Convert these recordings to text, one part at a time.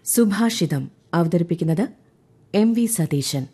സുഭാഷിതം അവതരിപ്പിക്കുന്നത് M V Satheesan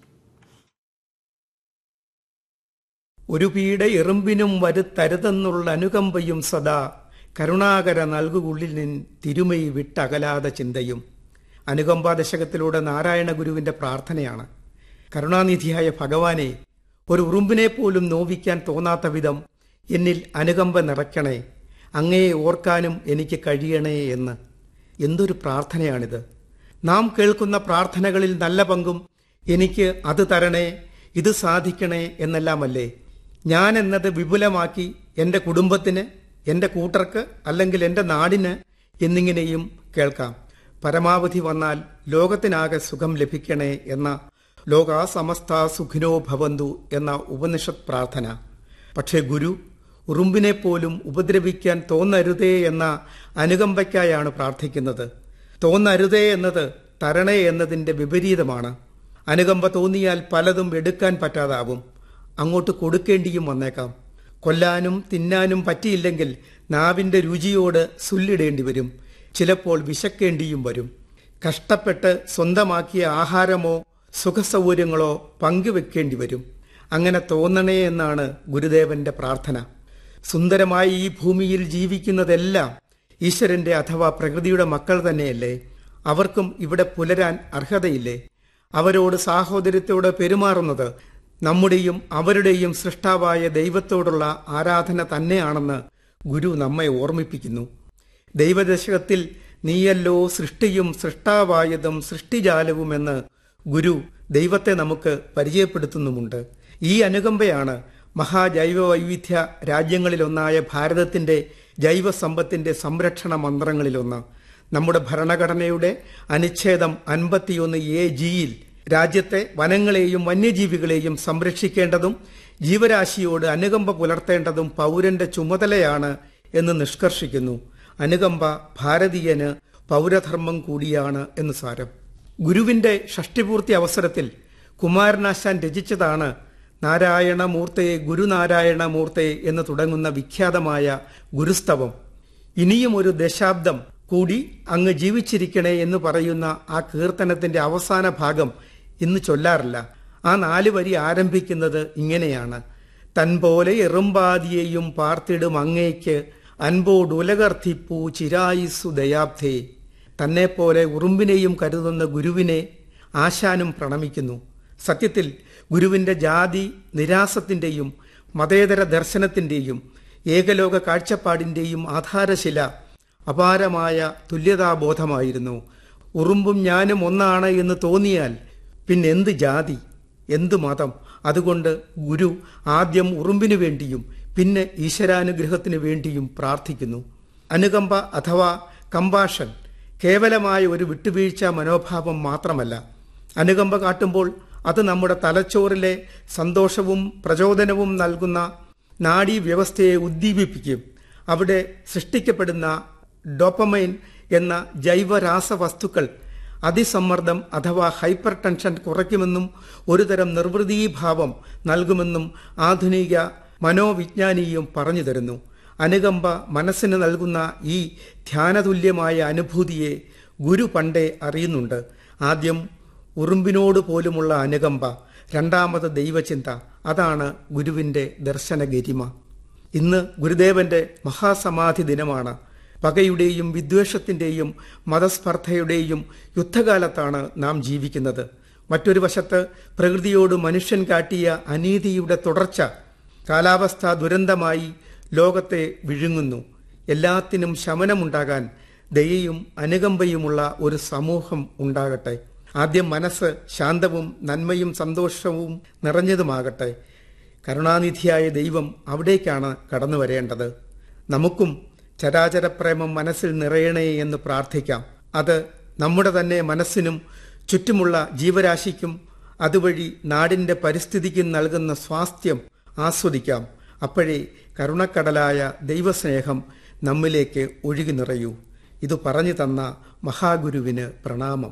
ഒരു പീഡ എറുമ്പിനും വരുത്തരുതെന്നുള്ള അനുകമ്പയും സദാ കരുണാകര നൽകുകുള്ളിൽ നിൻ തിരുമൈ വിട്ടകലാതെ ചിന്തയും അനുകമ്പാ ദശകത്തിലൂടെ നാരായണ ഗുരുവിന്റെ പ്രാർത്ഥനയാണ് കരുണാനിധിയായ ഭഗവാനെ ഒരു ഉറുമ്പിനെ പോലും നോവിക്കാൻ തോന്നാത്ത വിധം എന്നിൽ അനുകമ്പ നിറയ്ക്കണേ അങ്ങയെ ഓർക്കാനും എനിക്ക് കഴിയണേ എന്ന് എന്തൊരു പ്രാർത്ഥനയാണിത് നാം കേൾക്കുന്ന പ്രാർത്ഥനകളിൽ നല്ല പങ്കും എനിക്ക് അത് തരണേ ഇത് സാധിക്കണേ എന്നെല്ലാമല്ലേ ഞാൻ എന്നത് വിപുലമാക്കി എൻ്റെ കുടുംബത്തിന് എൻ്റെ കൂട്ടർക്ക് അല്ലെങ്കിൽ എൻ്റെ നാടിന് എന്നിങ്ങനെയും കേൾക്കാം പരമാവധി വന്നാൽ ലോകത്തിനാകെ സുഖം ലഭിക്കണേ എന്ന ലോകാ സമസ്ത സുഖിനോ ഭവന്തു എന്ന ഉപനിഷത്ത് പ്രാർത്ഥന പക്ഷേ ഗുരു ഉറുമ്പിനെ പോലും ഉപദ്രവിക്കാൻ തോന്നരുതേ എന്ന അനുകമ്പയ്ക്കായാണ് പ്രാർത്ഥിക്കുന്നത് തോന്നരുതേ എന്നത് തരണേ എന്നതിൻ്റെ വിപരീതമാണ് അനുകമ്പ തോന്നിയാൽ പലതും എടുക്കാൻ പറ്റാതാവും അങ്ങോട്ട് കൊടുക്കേണ്ടിയും വന്നേക്കാം കൊല്ലാനും തിന്നാനും പറ്റിയില്ലെങ്കിൽ നാവിൻ്റെ രുചിയോട് സുല്ലിടേണ്ടി വരും ചിലപ്പോൾ വിശക്കേണ്ടിയും വരും കഷ്ടപ്പെട്ട് സ്വന്തമാക്കിയ ആഹാരമോ സുഖസൗകര്യങ്ങളോ പങ്കുവെക്കേണ്ടി വരും അങ്ങനെ തോന്നണേ എന്നാണ് ഗുരുദേവന്റെ പ്രാർത്ഥന സുന്ദരമായി ഈ ഭൂമിയിൽ ജീവിക്കുന്നതെല്ലാം ഈശ്വരന്റെ അഥവാ പ്രകൃതിയുടെ മക്കൾ തന്നെയല്ലേ അവർക്കും ഇവിടെ പുലരാൻ അർഹതയില്ലേ അവരോട് സാഹോദര്യത്തോടെ പെരുമാറുന്നത് നമ്മുടെയും അവരുടെയും സൃഷ്ടാവായ ദൈവത്തോടുള്ള ആരാധന തന്നെയാണെന്ന് ഗുരു നമ്മെ ഓർമ്മിപ്പിക്കുന്നു ദൈവദശകത്തിൽ നീയല്ലോ സൃഷ്ടിയും സൃഷ്ടാവായതും സൃഷ്ടിജാലവുമെന്ന് ഗുരു ദൈവത്തെ നമുക്ക് പരിചയപ്പെടുത്തുന്നുമുണ്ട് ഈ അനുകമ്പയാണ് മഹാജൈവ വൈവിധ്യ രാജ്യങ്ങളിലൊന്നായ ഭാരതത്തിന്റെ ജൈവസമ്പത്തിന്റെ സംരക്ഷണ മന്ത്രങ്ങളിലൊന്ന് നമ്മുടെ ഭരണഘടനയുടെ അനുച്ഛേദം അൻപത്തിയൊന്ന് എ ജിയിൽ രാജ്യത്തെ വനങ്ങളെയും വന്യജീവികളെയും സംരക്ഷിക്കേണ്ടതും ജീവരാശിയോട് അനുകമ്പ പുലർത്തേണ്ടതും പൗരന്റെ ചുമതലയാണ് എന്ന് നിഷ്കർഷിക്കുന്നു അനുകമ്പ ഭാരതീയന് പൗരധർമ്മം കൂടിയാണ് എന്ന് സാരം ഗുരുവിന്റെ ഷഷ്ടിപൂർത്തി അവസരത്തിൽ കുമാരനാശാൻ രചിച്ചതാണ് നാരായണമൂർത്തെ ഗുരുനാരായണമൂർത്തെ എന്ന് തുടങ്ങുന്ന വിഖ്യാതമായ ഗുരുസ്തവം ഇനിയും ഒരു ദശാബ്ദം കൂടി അങ്ങ് ജീവിച്ചിരിക്കണേ എന്ന് പറയുന്ന ആ കീർത്തനത്തിന്റെ അവസാന ഭാഗം ഇന്ന് ചൊല്ലാറില്ല ആ നാല് വരി ആരംഭിക്കുന്നത് ഇങ്ങനെയാണ് തൻപോലെ എറുമ്പാതിയെയും പാർത്തിടും അങ്ങേക്ക് അൻപോടുലകർത്തിപ്പൂ ചിരായുസു ദയാബ്ധേ തന്നെപ്പോലെ ഉറുമ്പിനെയും കരുതുന്ന ഗുരുവിനെ ആശാനും പ്രണമിക്കുന്നു സത്യത്തിൽ ഗുരുവിന്റെ ജാതി നിരാസത്തിന്റെയും മതേതര ദർശനത്തിന്റെയും ഏകലോക കാഴ്ചപ്പാടിന്റെയും ആധാരശില അപാരമായ തുല്യതാബോധമായിരുന്നു ഉറുമ്പും ഞാനും ഒന്നാണ് എന്ന് തോന്നിയാൽ പിന്നെ എന്ത് ജാതി എന്ത് മതം അതുകൊണ്ട് ഗുരു ആദ്യം ഉറുമ്പിനു വേണ്ടിയും പിന്നെ ഈശ്വരാനുഗ്രഹത്തിനു വേണ്ടിയും പ്രാർത്ഥിക്കുന്നു അനുകമ്പ അഥവാ കമ്പാഷൻ കേവലമായ ഒരു വിട്ടുവീഴ്ച മനോഭാവം മാത്രമല്ല അനുകമ്പ കാട്ടുമ്പോൾ അത് നമ്മുടെ തലച്ചോറിലെ സന്തോഷവും പ്രചോദനവും നൽകുന്ന നാഡീ വ്യവസ്ഥയെ ഉദ്ദീപിപ്പിക്കും അവിടെ സൃഷ്ടിക്കപ്പെടുന്ന ഡോപ്പമൈൻ എന്ന ജൈവരാസവസ്തുക്കൾ അതിസമ്മർദ്ദം അഥവാ ഹൈപ്പർ ടെൻഷൻ കുറയ്ക്കുമെന്നും ഒരുതരം നിർവൃതീഭാവം നൽകുമെന്നും ആധുനിക മനോവിജ്ഞാനിയും പറഞ്ഞു തരുന്നു അനുകമ്പ മനസ്സിന് നൽകുന്ന ഈ ധ്യാനതുല്യമായ അനുഭൂതിയെ ഗുരു പണ്ടേ അറിയുന്നുണ്ട് ആദ്യം ഉറുമ്പിനോട് പോലുമുള്ള അനുകമ്പ രണ്ടാമത് ദൈവചിന്ത അതാണ് ഗുരുവിന്റെ ദർശന ഗരിമ ഇന്ന് ഗുരുദേവന്റെ മഹാസമാധി ദിനമാണ് പകയുടെയും വിദ്വേഷത്തിന്റെയും മതസ്പർദ്ധയുടെയും യുദ്ധകാലത്താണ് നാം ജീവിക്കുന്നത് മറ്റൊരു വശത്ത് പ്രകൃതിയോട് മനുഷ്യൻ കാട്ടിയ അനീതിയുടെ തുടർച്ച കാലാവസ്ഥാ ദുരന്തമായി ലോകത്തെ വിഴുങ്ങുന്നു എല്ലാത്തിനും ശമനമുണ്ടാകാൻ ദയയും അനുകമ്പയുമുള്ള ഒരു സമൂഹം ഉണ്ടാകട്ടെ ആദ്യം മനസ്സ് ശാന്തവും നന്മയും സന്തോഷവും നിറഞ്ഞതുമാകട്ടെ കരുണാനിധിയായ ദൈവം അവിടേക്കാണ് കടന്നു വരേണ്ടത് നമുക്കും ചരാചരപ്രേമം മനസ്സിൽ നിറയണേ എന്ന് പ്രാർത്ഥിക്കാം അത് നമ്മുടെ തന്നെ മനസ്സിനും ചുറ്റുമുള്ള ജീവരാശിക്കും അതുവഴി നാടിന്റെ പരിസ്ഥിതിക്കും നൽകുന്ന സ്വാസ്ഥ്യം ആസ്വദിക്കാം അപ്പോഴേ കരുണക്കടലായ ദൈവസ്നേഹം നമ്മിലേക്ക് ഒഴുകി നിറയൂ ഇത് പറഞ്ഞു തന്ന മഹാഗുരുവിന് പ്രണാമം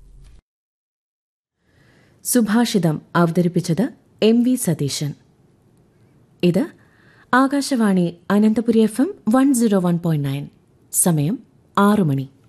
സുഭാഷിതം അവതരിപ്പിച്ചത് എം വി സതീശൻ ഇത് Akashvani Ananthapuri F M one zero one point nine സമയം ആറു മണി